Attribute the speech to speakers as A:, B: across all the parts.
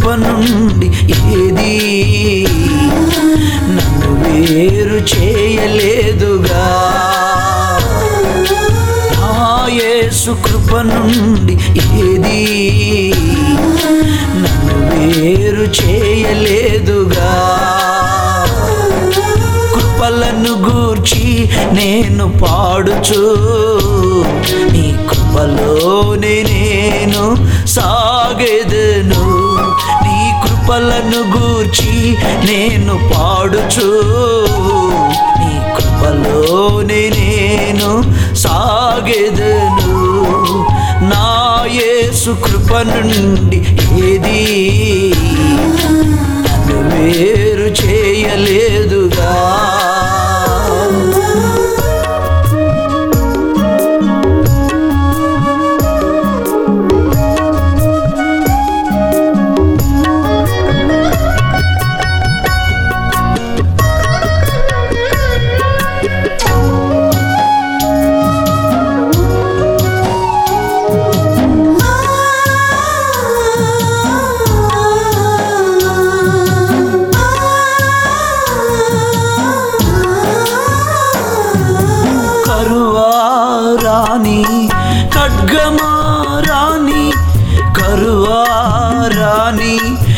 A: కృప నుండి ఏది నన్ను వేరు చేయలేదుగా నా యేసు కృప నుండి ఏది నన్ను వేరు చేయలేదుగా కృపలను గూర్చి నేను పాడుచు నీ కృపలోనే నేను సాగెదను నీ కృపలను గూర్చి నేను పాడుచు నీ కృపలోనే నేను సాగెదను నా యేసు కృప నుండి ఏది నన్ను వేరు చేయలేదుగా కరువారాని ఖడ్గమారాని కరువారాని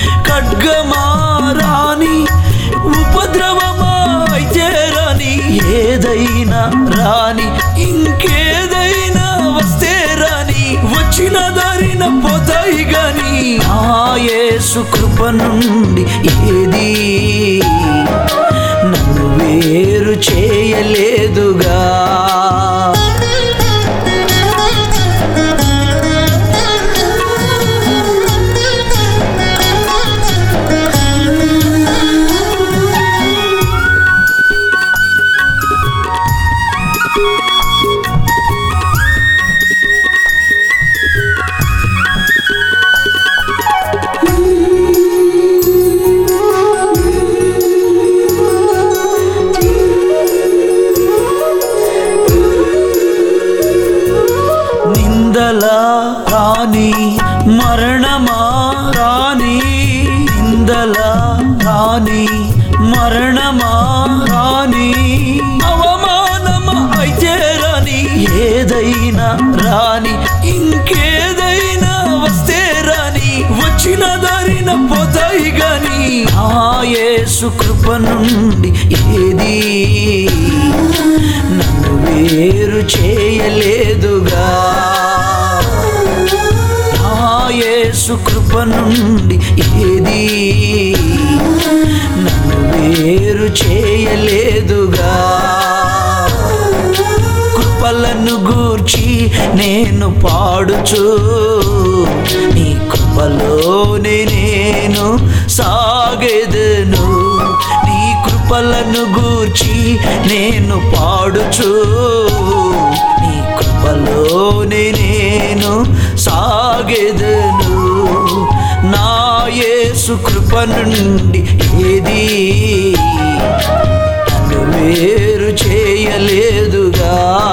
A: ఖడ్గమారాని ఉపద్రవమైతే రాని ఏదైనా రాని ఇంకేదైనా వస్తే రాని వచ్చిన దారిన పోతాయి గాని ఆ యేసు కృప నుండి ఏది నన్ను వేరు చేయలేదుగా నిందల రాని మరణమా రాని నిందల రాని మరణమా రాని అవమానమా అయితే రాని ఏదైనా రాని ఇంకేదైనా వస్తే రాని వచ్చిన దారిన పోతాయి గాని ఆ యేసు కృప నుండి ఏది నన్ను వేరు చేయలేదుగా నా యేసు కృప నుండి ఏది నన్ను వేరు చేయలేదుగా కృపలను గూర్చి నేను పాడుచు నీ కృపలోనే నేను సాగెదను నీ కృపలను గూర్చి నేను పాడుచు నీ కృపలోనే నేను సాగెదను నా యేసు కృప నుండి ఏది నన్ను వేరు చేయలేదుగా